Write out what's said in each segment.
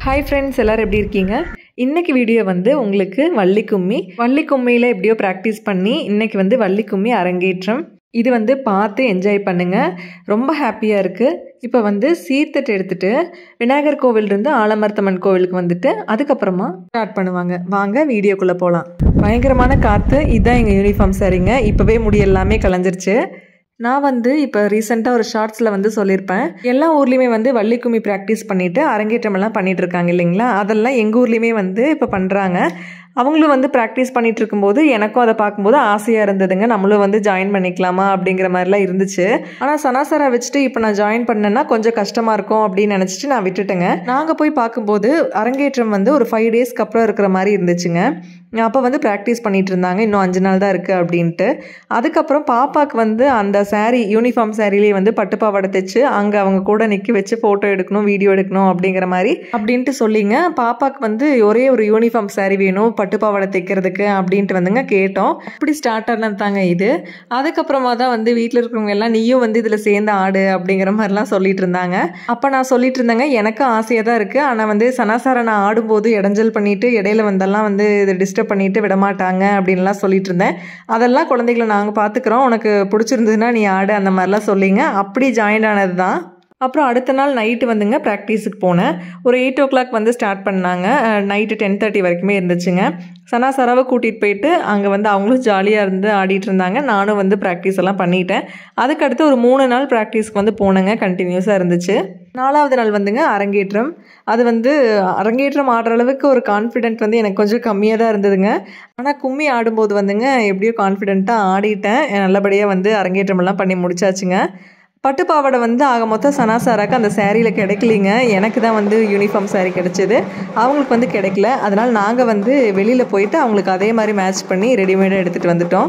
Hi friends எல்லோரும் எப்படி இருக்கீங்க இன்னைக்கு வீடியோ வந்து உங்களுக்கு வள்ளி கும்மி வள்ளி கும்மியில் எப்படியோ ப்ராக்டிஸ் பண்ணி இன்னைக்கு வந்து வள்ளி கும்மி அரங்கேற்றம் இது வந்து பார்த்து என்ஜாய் பண்ணுங்க ரொம்ப ஹாப்பியாக இருக்குது இப்போ வந்து சீர்த்தட்டு எடுத்துட்டு விநாயகர் கோவிலிருந்து ஆலமர்த்தம்மன் கோவிலுக்கு வந்துட்டு அதுக்கப்புறமா ஸ்டார்ட் பண்ணுவாங்க வாங்க வீடியோக்குள்ளே போகலாம் பயங்கரமான காற்று இதுதான் எங்கள் யூனிஃபார்ம் சரிங்க இப்போவே முடி எல்லாமே கலைஞ்சிருச்சு நான் வந்து இப்போ ரீசெண்டாக ஒரு ஷார்ட்ஸில் வந்து சொல்லியிருப்பேன் எல்லா ஊர்லேயுமே வந்து வள்ளி கும்மி ப்ராக்டிஸ் பண்ணிவிட்டு அரங்கேற்றம் எல்லாம் பண்ணிட்டு இருக்காங்க இல்லைங்களா அதெல்லாம் எங்கள் ஊர்லேயுமே வந்து இப்போ பண்ணுறாங்க அவங்களும் வந்து ப்ராக்டிஸ் பண்ணிட்டு இருக்கும்போது எனக்கும் அதை பார்க்கும்போது ஆசையாக இருந்ததுங்க நம்மளும் வந்து ஜாயின் பண்ணிக்கலாமா அப்படிங்கிற மாதிரிலாம் இருந்துச்சு ஆனால் சனாசரா வச்சுட்டு இப்போ நான் ஜாயின் பண்ணேன்னா கொஞ்சம் கஷ்டமாக இருக்கும் அப்படின்னு நினச்சிட்டு நான் விட்டுட்டேங்க நாங்கள் போய் பார்க்கும்போது அரங்கேற்றம் வந்து ஒரு ஃபைவ் டேஸ்க்கு அப்புறம் இருக்கிற மாதிரி இருந்துச்சுங்க அப்போ வந்து ப்ராக்டிஸ் பண்ணிட்டு இருந்தாங்க இன்னும் அஞ்சு நாள் தான் இருக்குது அப்படின்ட்டு அதுக்கப்புறம் பாப்பாவுக்கு வந்து அந்த saree யூனிஃபார்ம் சாரிலேயே வந்து பட்டுப்பாவாடை தைச்சு அங்கே அவங்க கூட நிற்க வச்சு ஃபோட்டோ எடுக்கணும் வீடியோ எடுக்கணும் அப்படிங்கிற மாதிரி அப்படின்ட்டு சொல்லிங்க பாப்பாவுக்கு வந்து ஒரே ஒரு யூனிஃபார்ம் saree வேணும் பட்டுப்பாவாடை தைக்கிறதுக்கு அப்படின்ட்டு வந்துங்க கேட்டோம் அப்படி ஸ்டார்ட் ஆனது தாங்க இது அதுக்கப்புறமா தான் வந்து வீட்டில் இருக்கிறவங்க எல்லாம் நீயும் வந்து இதில் சேர்ந்து ஆடு அப்படிங்கிற மாதிரிலாம் சொல்லிட்டு இருந்தாங்க அப்போ நான் சொல்லிட்டு இருந்தேங்க எனக்கும் ஆசையாக தான் இருக்குது ஆனால் வந்து சனாசாரை நான் ஆடும்போது இடைஞ்சல் பண்ணிட்டு இடையில வந்தெல்லாம் வந்து இது டிஸ்டர்ப் பண்ணிட்டு விடமாட்டாங்க அப்படின்லாம் சொல்லிட்டு இருந்தேன் அதெல்லாம் குழந்தைகளை நாங்கள் பார்த்துக்குறோம் உனக்கு பிடிச்சிருந்ததுன்னா நீ ஆடு அந்த மாதிரிலாம் சொல்லிங்க அப்படி ஜாயின் ஆனது தான் அப்புறம் அடுத்த நாள் நைட்டு வந்துங்க ப்ராக்டிஸுக்கு போனேன் ஒரு எயிட் ஓ கிளாக் வந்து ஸ்டார்ட் பண்ணாங்க நைட்டு டென் தேர்ட்டி வரைக்குமே இருந்துச்சுங்க சனா சராவை கூட்டிகிட்டு போயிட்டு அங்கே வந்து அவங்களும் ஜாலியாக இருந்து ஆடிட்டு இருந்தாங்க நானும் வந்து ப்ராக்டிஸ் எல்லாம் பண்ணிட்டேன் அதுக்கடுத்து ஒரு மூணு நாள் ப்ராக்டிஸ்க்கு வந்து போனேங்க கண்டினியூஸாக இருந்துச்சு நாலாவது நாள் வந்துங்க அரங்கேற்றம் அது வந்து அரங்கேற்றம் ஆடுற அளவுக்கு ஒரு கான்ஃபிடென்ட் வந்து எனக்கு கொஞ்சம் கம்மியாக தான் இருந்ததுங்க ஆனால் கும்மி ஆடும்போது வந்துங்க எப்படியோ கான்ஃபிடென்ட்டாக ஆடிட்டேன் நல்லபடியாக வந்து அரங்கேற்றம் எல்லாம் பண்ணி முடிச்சாச்சுங்க பட்டுப்பாவாடை வந்து ஆக மொத்தம் சனாசாராக்கு அந்த சேரீயில் கிடைக்கலிங்க எனக்கு தான் வந்து யூனிஃபார்ம் saree கிடைச்சது அவங்களுக்கு வந்து கிடைக்கல அதனால் நாங்கள் வந்து வெளியில் போயிட்டு அவங்களுக்கு அதே மாதிரி மேட்ச் பண்ணி ரெடிமேடாக எடுத்துகிட்டு வந்துட்டோம்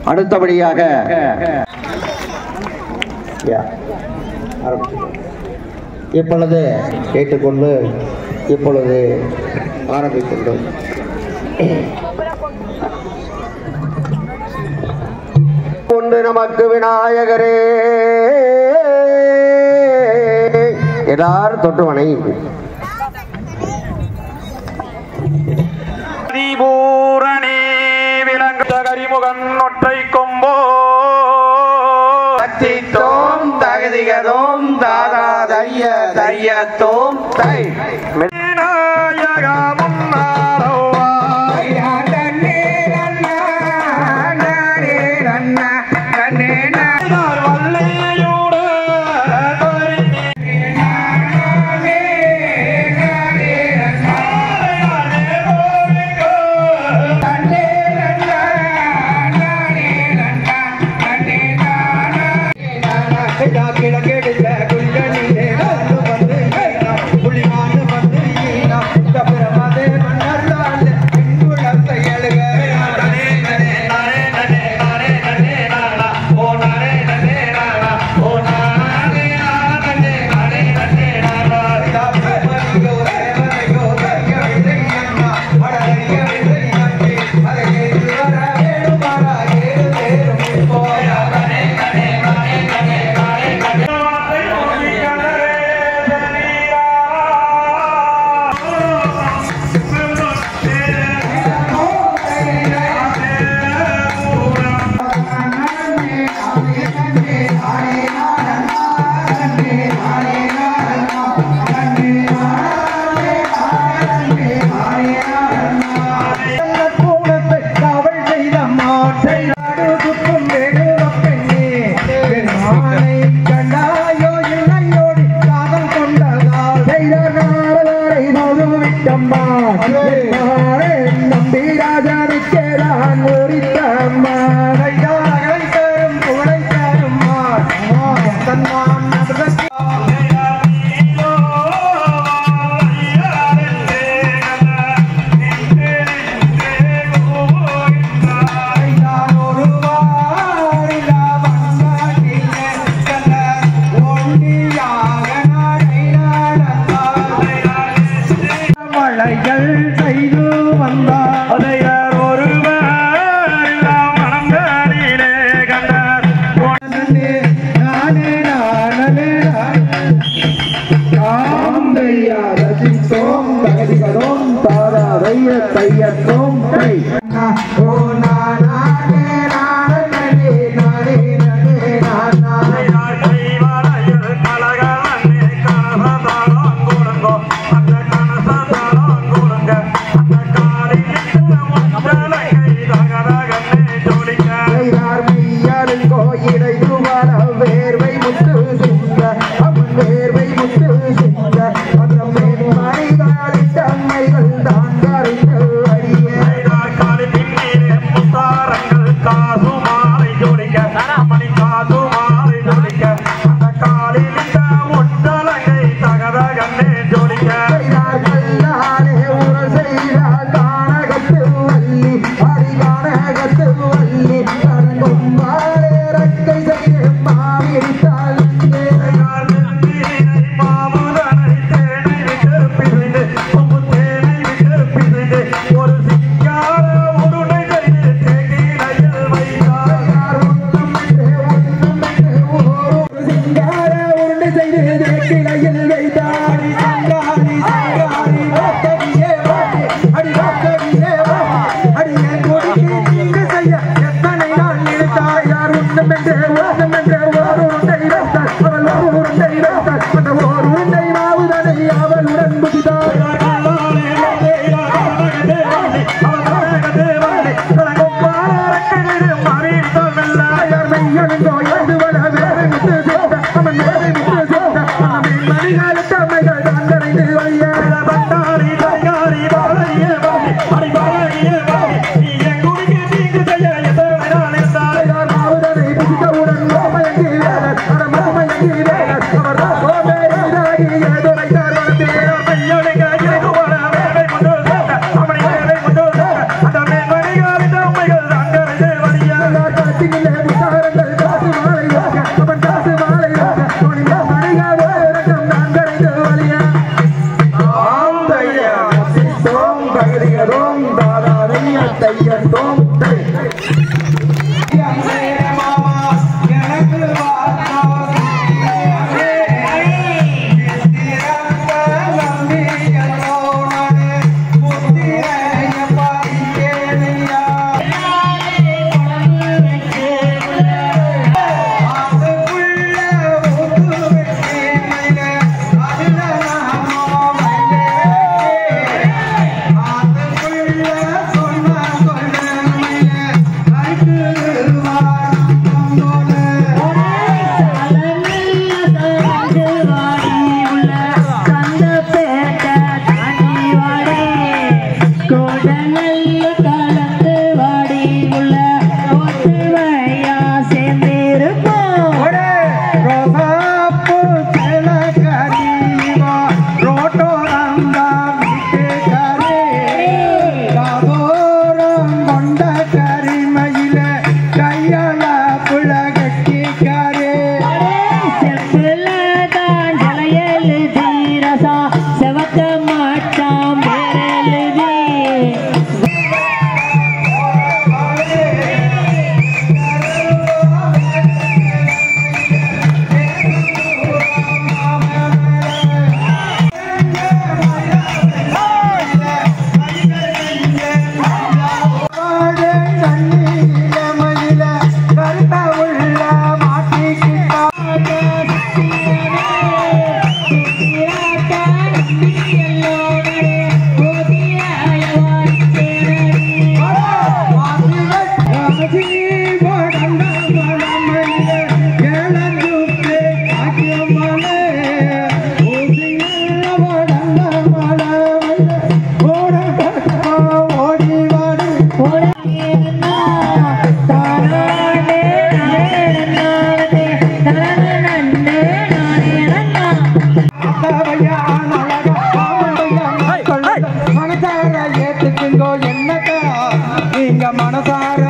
அடுத்தபடியாக யா, ஆரம்பிச்சுக்கலாம். இப்பொழுது கேட்டுக்கொண்டு இப்பொழுது ஆரம்பிக்கின்றோம் கொண்டு நமக்கு விநாயகரே எல்லாரும் தொட்டு வணங்கி அதிபூரணே விலங்கு கரிமுகன் ஒற்றை கொம்போ தத்தித்தோம் தகதிகதோம் தாதா தைய தையத்தோம் தை விநாயகமும் நாரவா. நார் வள்ளியோடு மழைகள் செய்து வந்தார் அதையர் ஒருவர் எல்லாம் மனங்களிலே கண்டார் நானே நானே நானே காந்தையா ரசித்தோம் தகதிகளோம் தாராதைய தையத்தோம் தை ஓ நானே நானே நானே நானே நானே கைவரையில் கலகலன்னே கனசதாளம் கூடுங்கோ. அந்த கனசதாளம் கூடுங்க. அந்த காரியிட்டு ஒற்றலைகை தகதகன்னே ஜொலிக்க. கையார் மெய்யாரின் கோயிலை துவார வேர்வை முத்து சிந்த அவன் வேர்வை முத்து சிந்த அந்த மேன்மணிகளின் தன்மைகள் தான் கரைந்து அறிய கைதார் காலி பின்னீரே முத்தாரங்கள் காசு மாலை ஜொலிக்க. மணி காசு மாலை ஜொலிக்க. அந்த காலில் இந்த ஒற்றலைகை தகதகன்னே ஜொலிக்க. கையார் கல்லாரே உர செய்தார் கானகத்து வள்ளி அரிகானகத்து வள்ளி கரங்கும் மாலே ரக்கை செய்து மாவிரித்தால் அங்கே கையார் நெஞ்சினை மாமுதனை தேனை விட்டு பிசைந்து, கொம்பு தேனை விட்டு பிசைந்து, ஒரு தையதோம் தாதா தைய தையத்தோம் தை கையால புலகட்டி காரே செவத்த மாட்டாம் பேரெழுதி ஓடி வாடு மனசார ஏத்துக்குங்கோ என்னக்கா நீங்க மனசார